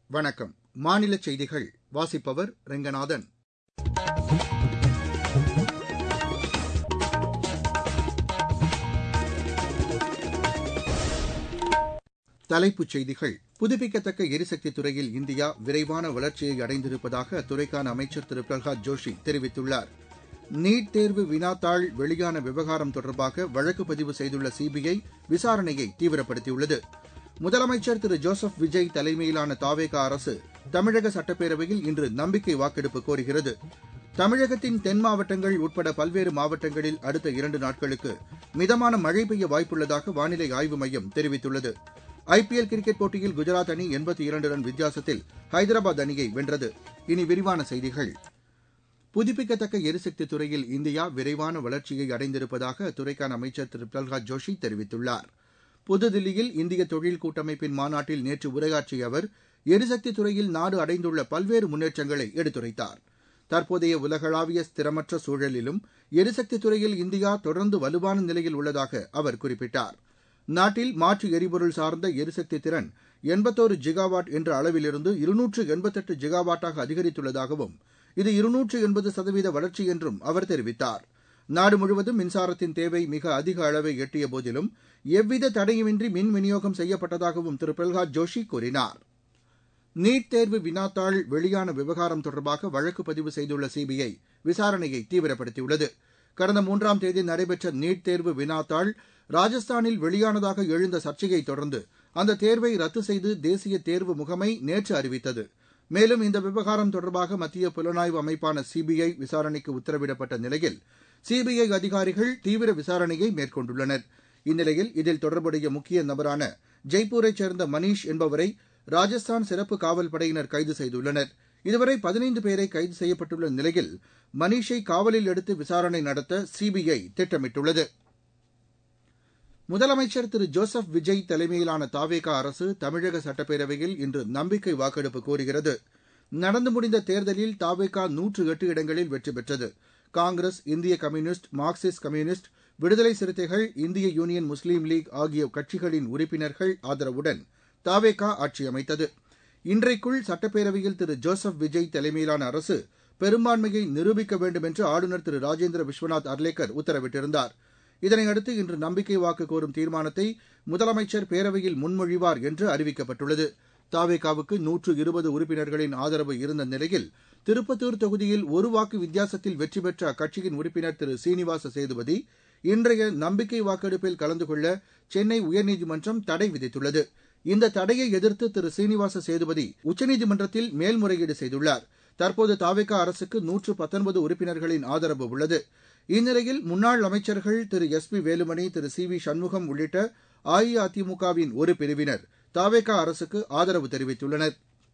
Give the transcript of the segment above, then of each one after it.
வணக்கம் மாநில செய்திகள் வாசிப்பவர் ரெங்கநாதன் தலைப்புச் செய்திகள் புதுப்பிக்கத்தக்க எரிசக்தி துறையில் இந்தியா விரைவான வளர்ச்சியை அடைந்திருப்பதாக அத்துறைக்கான அமைச்சர் திரு பிரகலாத் ஜோஷி தெரிவித்துள்ளார் நீட் தேர்வு வினாத்தாள் வெளியான விவகாரம் தொடர்பாக வழக்கு பதிவு செய்துள்ள சிபிஐ விசாரணையை தீவிரப்படுத்தியுள்ளது முதலமைச்சர் திரு ஜோசப் விஜய் தலைமையிலான தாவேகா அரசு தமிழக சட்டப்பேரவையில் இன்று நம்பிக்கை வாக்கெடுப்பு கோருகிறது தமிழகத்தின் தென் மாவட்டங்கள் உட்பட பல்வேறு மாவட்டங்களில் அடுத்த இரண்டு நாட்களுக்கு மிதமான மழை பெய்ய வாய்ப்புள்ளதாக வானிலை ஆய்வு மையம் தெரிவித்துள்ளது ஐபிஎல் கிரிக்கெட் போட்டியில் குஜராத் அணி எண்பத்தி இரண்டு ரன் வித்தியாசத்தில் ஹைதராபாத் அணியை வென்றது இனி விரிவான செய்திகள் புதுப்பிக்கத்தக்க எரிசக்தி துறையில் இந்தியா விரைவான வளர்ச்சியை அடைந்திருப்பதாக அத்துறைக்கான அமைச்சர் திரு பிரல்ஹாத் ஜோஷி தெரிவித்துள்ளார் புதுதில்லியில் இந்திய தொழில் கூட்டமைப்பின் மாநாட்டில் நேற்று உரையாற்றிய அவர் எரிசக்தி துறையில் நாடு அடைந்துள்ள பல்வேறு முன்னேற்றங்களை எடுத்துரைத்தார் தற்போதைய உலகளாவிய ஸ்திரமற்ற சூழலிலும் எரிசக்தி துறையில் இந்தியா தொடர்ந்து வலுவான நிலையில் உள்ளதாக அவர் குறிப்பிட்டார் நாட்டில் மாற்று எரிபொருள் சார்ந்த எரிசக்தி திறன் எண்பத்தோரு ஜிகாவாட் என்ற அளவிலிருந்து இருநூற்று எண்பத்தெட்டு ஜிகாவாட்டாக அதிகரித்துள்ளதாகவும் இது இருநூற்று எண்பது சதவீத வளர்ச்சி என்றும் அவர் தெரிவித்தார் நாடு முழுவதும் மின்சாரத்தின் தேவை மிக அதிக அளவை எட்டிய போதிலும் எவ்வித தடையுமின்றி மின் விநியோகம் செய்யப்பட்டதாகவும் திரு பிரல்ஹாத் ஜோஷி கூறினார் நீட் தேர்வு வினாத்தாள் வெளியான விவகாரம் தொடர்பாக வழக்கு பதிவு செய்துள்ள சிபிஐ விசாரணையை தீவிரப்படுத்தியுள்ளது கடந்த மூன்றாம் தேதி நடைபெற்ற நீட் தேர்வு வினாத்தாள் ராஜஸ்தானில் வெளியானதாக எழுந்த சர்ச்சையை தொடர்ந்து அந்த தேர்வை ரத்து செய்து தேசிய தேர்வு முகமை நேற்று அறிவித்தது மேலும் இந்த விவகாரம் தொடர்பாக மத்திய புலனாய்வு அமைப்பான சிபிஐ விசாரணைக்கு உத்தரவிடப்பட்ட நிலையில் சிபிஐ அதிகாரிகள் தீவிர விசாரணையை மேற்கொண்டுள்ளனர் இந்நிலையில் இதில் தொடர்புடைய முக்கிய நபரான ஜெய்ப்பூரைச் சேர்ந்த மணீஷ் என்பவரை ராஜஸ்தான் சிறப்பு காவல் படையினர் கைது செய்துள்ளனர் இதுவரை பதினைந்து பேரை கைது செய்யப்பட்டுள்ள நிலையில் மணீஷை காவலில் எடுத்து விசாரணை நடத்த சிபிஐ திட்டமிட்டுள்ளது முதலமைச்சர் திரு ஜோசப் விஜய் தலைமையிலான தாவேகா அரசு தமிழக சட்டப்பேரவையில் இன்று நம்பிக்கை வாக்கெடுப்பு கோருகிறது நடந்து முடிந்த தேர்தலில் தாவேகா நூற்று எட்டு இடங்களில் வெற்றி பெற்றது காங்கிரஸ் இந்திய கம்யூனிஸ்ட் மார்க்சிஸ்ட் கம்யூனிஸ்ட் விடுதலை சிறுத்தைகள் இந்திய யூனியன் முஸ்லீம் லீக் ஆகிய கட்சிகளின் உறுப்பினர்கள் ஆதரவுடன் தாவேகா ஆட்சி அமைத்தது இன்றைக்குள் சட்டப்பேரவையில் திரு ஜோசப் விஜய் தலைமையிலான அரசு பெரும்பான்மையை நிரூபிக்க வேண்டும் என்று ஆளுநர் திரு ராஜேந்திர விஸ்வநாத் அர்லேக்கர் உத்தரவிட்டிருந்தார் இதனையடுத்து இன்று நம்பிக்கை வாக்கு கோரும் தீர்மானத்தை முதலமைச்சர் பேரவையில் முன்மொழிவார் என்று அறிவிக்கப்பட்டுள்ளது தாவேகாவுக்கு நூற்று இருபது உறுப்பினர்களின் ஆதரவு இருந்த நிலையில் திருப்பத்தூர் தொகுதியில் ஒரு வாக்கு வித்தியாசத்தில் வெற்றி பெற்ற அக்கட்சியின் உறுப்பினர் திரு சீனிவாச சேதுபதி இன்றைய நம்பிக்கை வாக்கெடுப்பில் கலந்து கொள்ள சென்னை உயர்நீதிமன்றம் தடை விதித்துள்ளது இந்த தடையை எதிர்த்து திரு சீனிவாச சேதுபதி உச்சநீதிமன்றத்தில் மேல்முறையீடு செய்துள்ளார் தற்போது தாவேகா அரசுக்கு நூற்று பத்தொன்பது உறுப்பினர்களின் ஆதரவு உள்ளது இந்நிலையில் முன்னாள் அமைச்சர்கள் Thiru S P Velumani Thiru C V Shanmugam உள்ளிட்ட அஇஅதிமுகவின் ஒரு பிரிவினர் தாவேகா அரசுக்கு ஆதரவு தெரிவித்துள்ளனர்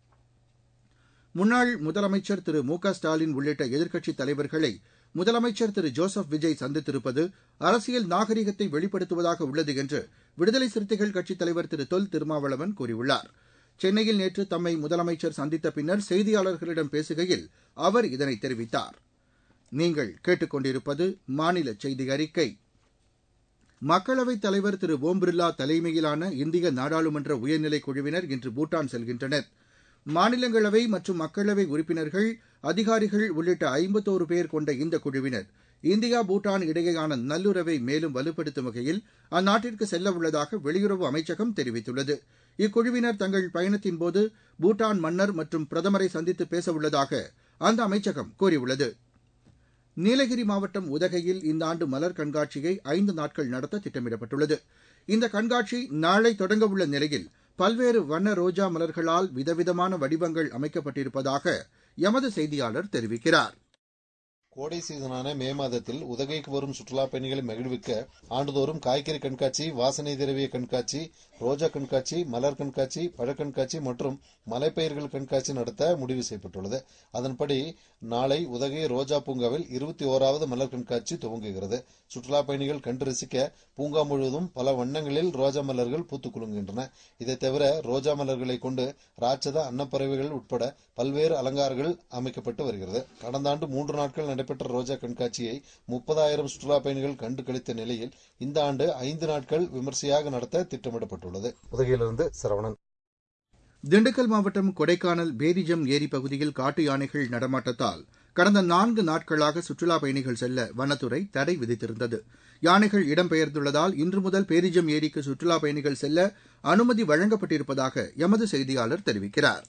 முன்னாள் முதலமைச்சர் திரு மு க ஸ்டாலின் உள்ளிட்ட எதிர்க்கட்சித் தலைவர்களை முதலமைச்சர் திரு ஜோசப் விஜய் சந்தித்திருப்பது அரசியல் நாகரிகத்தை வெளிப்படுத்துவதாக உள்ளது என்று விடுதலை சிறுத்தைகள் கட்சித் தலைவர் திரு தொல் திருமாவளவன் கூறியுள்ளார் சென்னையில் நேற்று தம்மை முதலமைச்சர் சந்தித்த பின்னர் செய்தியாளர்களிடம் பேசுகையில் அவர் இதனை தெரிவித்தார் நீங்கள் கேட்டுக்கொண்டிருப்பது மாநில செய்தி அறிக்கை மக்களவைத் தலைவர் திரு ஓம் பிர்லா தலைமையிலான இந்திய நாடாளுமன்ற உயர்நிலைக் குழுவினர் இன்று பூட்டான் செல்கின்றனர் மாநிலங்களவை மற்றும் மக்களவை உறுப்பினர்கள் அதிகாரிகள் உள்ளிட்ட ஐம்பத்தோரு பேர் கொண்ட இந்த குழுவினர் இந்தியா பூட்டான் இடையேயான நல்லுறவை மேலும் வலுப்படுத்தும் வகையில் அந்நாட்டிற்கு செல்ல உள்ளதாக வெளியுறவு அமைச்சகம் தெரிவித்துள்ளது இக்குழுவினர் தங்கள் பயணத்தின்போது பூட்டான் மன்னர் மற்றும் பிரதமரை சந்தித்து பேச உள்ளதாக அந்த அமைச்சகம் கூறியுள்ளது நீலகிரி மாவட்டம் உதகையில் இந்த ஆண்டு மலர் கண்காட்சியை ஐந்து நாட்கள் நடத்த திட்டமிடப்பட்டுள்ளது இந்த கண்காட்சி நாளை தொடங்கவுள்ள நிலையில் பல்வேறு வண்ண ரோஜா மலர்களால் விதவிதமான வடிவங்கள் அமைக்கப்பட்டிருப்பதாக எமது செய்தியாளர் தெரிவிக்கிறார் கோடை சீசனான மே மாதத்தில் உதகைக்கு வரும் சுற்றுலா பயணிகளை மகிழ்விக்க ஆண்டுதோறும் காய்கறி கண்காட்சி வாசனை திரவிய கண்காட்சி ரோஜா கண்காட்சி மலர் கண்காட்சி பழக்கண்காட்சி மற்றும் மலைப்பயிர்கள் கண்காட்சி நடத்த முடிவு செய்யப்பட்டுள்ளது அதன்படி நாளை உதகை ரோஜா பூங்காவில் இருபத்தி ஓராவது மலர் கண்காட்சி துவங்குகிறது சுற்றுலா பயணிகள் கண்டு ரசிக்க பூங்கா முழுவதும் பல வண்ணங்களில் ரோஜா மலர்கள் பூத்துக் குலுங்குகின்றன இதை தவிர ரோஜா மலர்களை கொண்டு ராட்சத அன்னப்பறவைகள் உட்பட பல்வேறு அலங்காரங்கள் அமைக்கப்பட்டு வருகிறது கடந்த ஆண்டு மூன்று நாட்கள் நடைபெற்ற ரோஜா கண்காட்சியை முப்பதாயிரம் சுற்றுலா பயணிகள் கண்டு கழித்த நிலையில் இந்த ஆண்டு ஐந்து நாட்கள் விமர்சையாக நடத்த திட்டமிடப்பட்டுள்ளது உதகையிலிருந்து சரவணன் திண்டுக்கல் மாவட்டம் கொடைக்கானல் பேரிஜம் ஏரி பகுதியில் காட்டு யானைகள் நடமாட்டத்தால் கடந்த நான்கு நாட்களாக சுற்றுலாப் பயணிகள் செல்ல வனத்துறை தடை விதித்திருந்தது யானைகள் இடம்பெயர்ந்துள்ளதால் இன்று முதல் பேரிஜம் ஏரிக்கு சுற்றுலாப் பயணிகள் செல்ல அனுமதி வழங்கப்பட்டிருப்பதாக எமது செய்தியாளர் தெரிவிக்கிறார்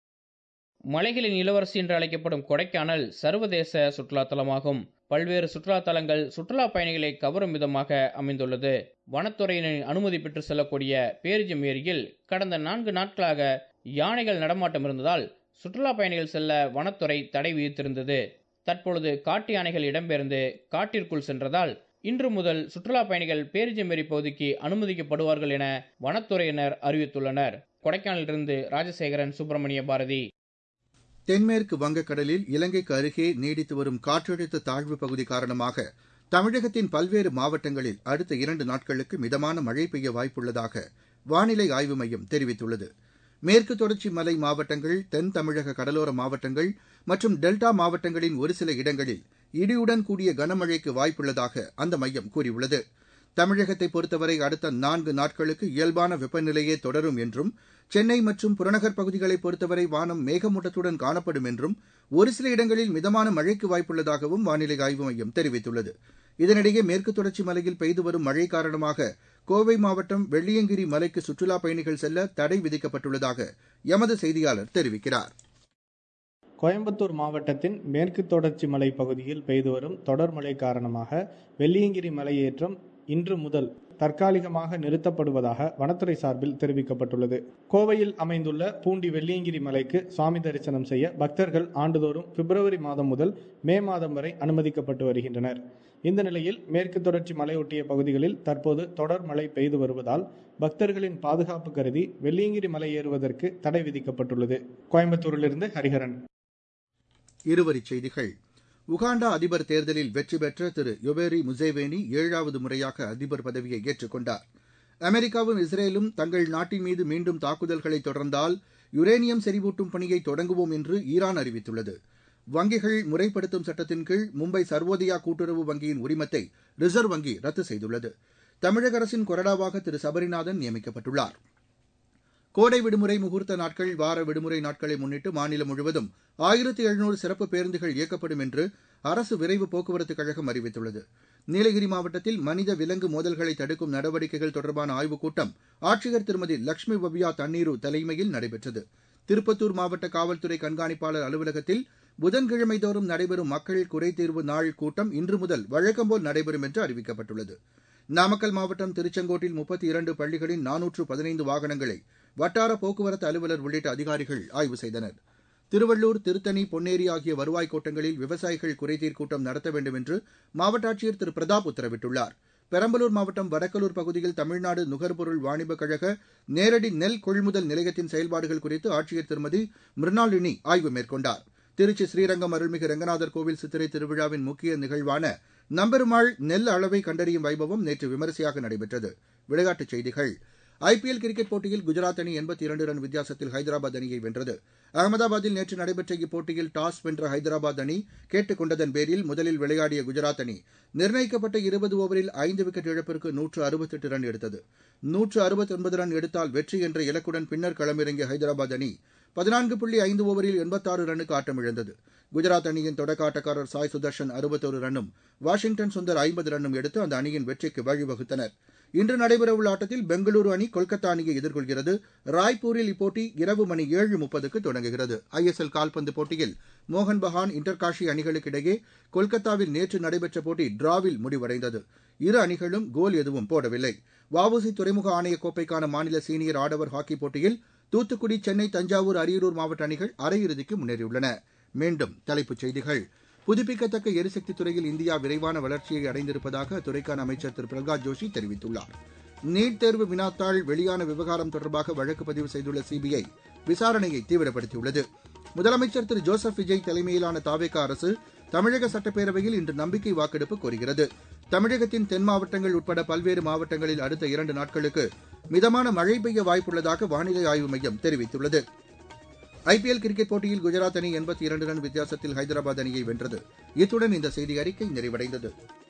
மலைகளின் இளவரசி என்று அழைக்கப்படும் கொடைக்கானல் சர்வதேச சுற்றுலா தலமாகும் பல்வேறு சுற்றுலா தலங்கள் சுற்றுலா பயணிகளை கவரும் விதமாக அமைந்துள்ளது வனத்துறையினரின் அனுமதி பெற்று செல்லக்கூடிய பேரிஜம் ஏரியில் கடந்த நான்கு நாட்களாக யானைகள் நடமாட்டம் இருந்ததால் சுற்றுலா பயணிகள் செல்ல வனத்துறை தடை விதித்திருந்தது தற்பொழுது காட்டு யானைகள் இடம்பெயர்ந்து காட்டிற்குள் சென்றதால் இன்று முதல் சுற்றுலா பயணிகள் பேரிஜம் ஏரி பகுதிக்கு அனுமதிக்கப்படுவார்கள் என வனத்துறையினர் அறிவித்துள்ளனர் கொடைக்கானலிலிருந்து ராஜசேகரன் சுப்பிரமணிய பாரதி தென்மேற்கு வங்கக்கடலில் இலங்கைக்கு அருகே நீடித்து வரும் காற்றழுத்த தாழ்வு பகுதி காரணமாக தமிழகத்தின் பல்வேறு மாவட்டங்களில் அடுத்த இரண்டு நாட்களுக்கு மிதமான மழை பெய்ய வாய்ப்புள்ளதாக வானிலை ஆய்வு மையம் தெரிவித்துள்ளது மேற்கு தொடர்ச்சி மலை மாவட்டங்கள் தென் தமிழக கடலோர மாவட்டங்கள் மற்றும் டெல்டா மாவட்டங்களின் ஒரு சில இடங்களில் இடியுடன் கூடிய கனமழைக்கு வாய்ப்புள்ளதாக அந்த மையம் கூறியுள்ளது தமிழகத்தை பொறுத்தவரை அடுத்த நான்கு நாட்களுக்கு இயல்பான வெப்பநிலையே தொடரும் என்றும் சென்னை மற்றும் புறநகர் பகுதிகளை பொறுத்தவரை வானம் மேகமூட்டத்துடன் காணப்படும் என்றும் ஒரு சில இடங்களில் மிதமான மழைக்கு வாய்ப்புள்ளதாகவும் வானிலை ஆய்வு மையம் தெரிவித்துள்ளது இதனிடையே மேற்கு தொடர்ச்சி மலையில் பெய்து வரும் மழை காரணமாக கோவை மாவட்டம் வெள்ளியங்கிரி மலைக்கு சுற்றுலாப் பயணிகள் செல்ல தடை விதிக்கப்பட்டுள்ளதாக எமது செய்தியாளர் தெரிவிக்கிறார் கோயம்புத்தூர் மாவட்டத்தின் மேற்கு தொடர்ச்சி மலை பகுதியில் பெய்து வரும் தொடர் மழை காரணமாக வெள்ளியங்கிரி மலையேற்றம் இன்று முதல் தற்காலிகமாக நிறுத்தப்படுவதாக வனத்துறை சார்பில் தெரிவிக்கப்பட்டுள்ளது கோவையில் அமைந்துள்ள பூண்டி வெள்ளியங்கிரி மலைக்கு சுவாமி தரிசனம் செய்ய பக்தர்கள் ஆண்டுதோறும் பிப்ரவரி மாதம் முதல் மே மாதம் வரை அனுமதிக்கப்பட்டு வருகின்றனர் இந்த நிலையில் மேற்கு தொடர்ச்சி மலையொட்டிய பகுதிகளில் தற்போது தொடர் மழை பெய்து வருவதால் பக்தர்களின் பாதுகாப்பு கருதி வெள்ளியங்கிரி மலை ஏறுவதற்கு தடை விதிக்கப்பட்டுள்ளது கோயம்புத்தூரிலிருந்து ஹரிஹரன் இருவரிச் செய்திகள் உகாண்டா அதிபர் தேர்தலில் வெற்றி பெற்ற திரு யொபேரி முசேவேனி ஏழாவது முறையாக அதிபர் பதவியை ஏற்றுக்கொண்டார் அமெரிக்காவும் இஸ்ரேலும் தங்கள் நாட்டின் மீது மீண்டும் தாக்குதல்களை தொடர்ந்தால் யுரேனியம் செறிவூட்டும் பணியை தொடங்குவோம் என்று ஈரான் அறிவித்துள்ளது வங்கிகள் முறைப்படுத்தும் சட்டத்தின் கீழ் மும்பை சர்வோதயா கூட்டுறவு வங்கியின் உரிமத்தை ரிசர்வ் வங்கி ரத்து செய்துள்ளது தமிழக அரசின் கொறடாவாக திரு சபரிநாதன் நியமிக்கப்பட்டுள்ளார் கோடை விடுமுறை முகூர்த்த நாட்கள் வார விடுமுறை நாட்களை முன்னிட்டு மாநிலம் முழுவதும் ஆயிரத்தி எழுநூறு சிறப்பு பேருந்துகள் இயக்கப்படும் என்று அரசு விரைவு போக்குவரத்துக் கழகம் அறிவித்துள்ளது நீலகிரி மாவட்டத்தில் மனித விலங்கு மோதல்களை தடுக்கும் நடவடிக்கைகள் தொடர்பான ஆய்வுக் கூட்டம் ஆட்சியர் திருமதி லட்சுமி பவ்யா தண்ணீரு தலைமையில் நடைபெற்றது திருப்பத்தூர் மாவட்ட காவல்துறை கண்காணிப்பாளர் அலுவலகத்தில் புதன்கிழமை தோறும் நடைபெறும் மக்கள் குறைதீர்வு நாள் கூட்டம் இன்று முதல் வழக்கம்போல் நடைபெறும் என்று அறிவிக்கப்பட்டுள்ளது நாமக்கல் மாவட்டம் திருச்செங்கோட்டில் முப்பத்தி இரண்டு பள்ளிகளின் நானூற்று பதினைந்து வாகனங்களை வட்டார போக்குவரத்து அலுவலர் உள்ளிட்ட அதிகாரிகள் ஆய்வு செய்தனர் திருவள்ளூர் திருத்தணி பொன்னேரி ஆகிய வருவாய் கோட்டங்களில் விவசாயிகள் குறைதீர் கூட்டம் நடத்த வேண்டும் என்று மாவட்ட ஆட்சியர் திரு பிரதாப் உத்தரவிட்டுள்ளார் பெரம்பலூர் மாவட்டம் வடக்கலூர் பகுதியில் தமிழ்நாடு நுகர்பொருள் வாணிபக் கழக நேரடி நெல் கொள்முதல் நிலையத்தின் செயல்பாடுகள் குறித்து ஆட்சியர் திருமதி மிருணாளினி ஆய்வு மேற்கொண்டார் திருச்சி ஸ்ரீரங்கம் அருள்மிகு ரங்கநாதர் கோவில் சித்திரை திருவிழாவின் முக்கிய நிகழ்வான நம்பெருமாள் நெல் அளவை கண்டறியும் வைபவம் நேற்று விமரிசையாக நடைபெற்றது விளையாட்டுச் செய்திகள் ஐபிஎல் கிரிக்கெட் போட்டியில் குஜராத் அணி எண்பத்தி இரண்டு ரன் வித்தியாசத்தில் ஹைதராபாத் அணியை வென்றது அகமதாபாத்தில் நேற்று நடைபெற்ற இப்போட்டியில் டாஸ் வென்ற ஹைதராபாத் அணி கேட்டுக் கொண்டதன் பேரில் முதலில் விளையாடிய குஜராத் அணி நிர்ணயிக்கப்பட்ட இருபது ஓவரில் ஐந்து விக்கெட் இழப்பிற்கு நூற்று அறுபத்தெட்டு ரன் எடுத்தது நூற்று அறுபத்தொன்பது ரன் எடுத்தால் வெற்றி என்ற இலக்குடன் பின்னர் களமிறங்கிய ஹைதராபாத் அணி பதினான்கு புள்ளி ஐந்து ஓவரில் எண்பத்தாறு ரன்னுக்கு ஆட்டமிழந்தது குஜராத் அணியின் தொடக்க ஆட்டக்காரர் சாய் சுதர்ஷன் அறுபத்தோரு ரன்னும் வாஷிங்டன் சுந்தர் ஐம்பது ரன்னும் எடுத்து அந்த அணியின் வெற்றிக்கு வழிவகுத்தனர் இன்று நடைபெறவுள்ள ஆட்டத்தில் பெங்களூரு அணி கொல்கத்தா அணியை எதிர்கொள்கிறது ராய்ப்பூரில் இப்போட்டி இரவு மணி ஏழு முப்பதுக்கு தொடங்குகிறது ஐஎஸ்எல் கால்பந்து போட்டியில் மோகன் பகான் இன்டர்காஷி அணிகளுக்கு இடையே கொல்கத்தாவில் நேற்று நடைபெற்ற போட்டி டிராவில் முடிவடைந்தது இரு அணிகளும் கோல் எதுவும் போடவில்லை வஉசி துறைமுக ஆணைய கோப்பைக்கான மாநில சீனியர் ஆடவர் ஹாக்கி போட்டியில் தூத்துக்குடி சென்னை தஞ்சாவூர் அரியலூர் மாவட்ட அணிகள் அரையிறுதிக்கு முன்னேறியுள்ளன மீண்டும் தலைப்புச் செய்திகள் புதுப்பிக்கத்தக்க எரிசக்தி துறையில் இந்தியா விரைவான வளர்ச்சியை அடைந்திருப்பதாக அத்துறைக்கான அமைச்சர் திரு பிரகலாத் ஜோஷி தெரிவித்துள்ளார் நீட் தேர்வு வினாத்தாள் வெளியான விவகாரம் தொடர்பாக வழக்கு பதிவு செய்துள்ள சிபிஐ விசாரணையை தீவிரப்படுத்தியுள்ளது முதலமைச்சர் திரு ஜோசப் விஜய் தலைமையிலான தாவேகா அரசு தமிழக சட்டப்பேரவையில் இன்று நம்பிக்கை வாக்கெடுப்பு கோருகிறது தமிழகத்தின் தென் மாவட்டங்கள் உட்பட பல்வேறு மாவட்டங்களில் அடுத்த இரண்டு நாட்களுக்கு மிதமான மழை பெய்ய வாய்ப்புள்ளதாக வானிலை ஆய்வு மையம் தெரிவித்துள்ளது ஐபிஎல் கிரிக்கெட் போட்டியில் குஜராத் அணி எண்பத்தி இரண்டு ரன் வித்தியாசத்தில் ஹைதராபாத் அணியை வென்றது இத்துடன் இந்த செய்தி அறிக்கை நிறைவடைந்தது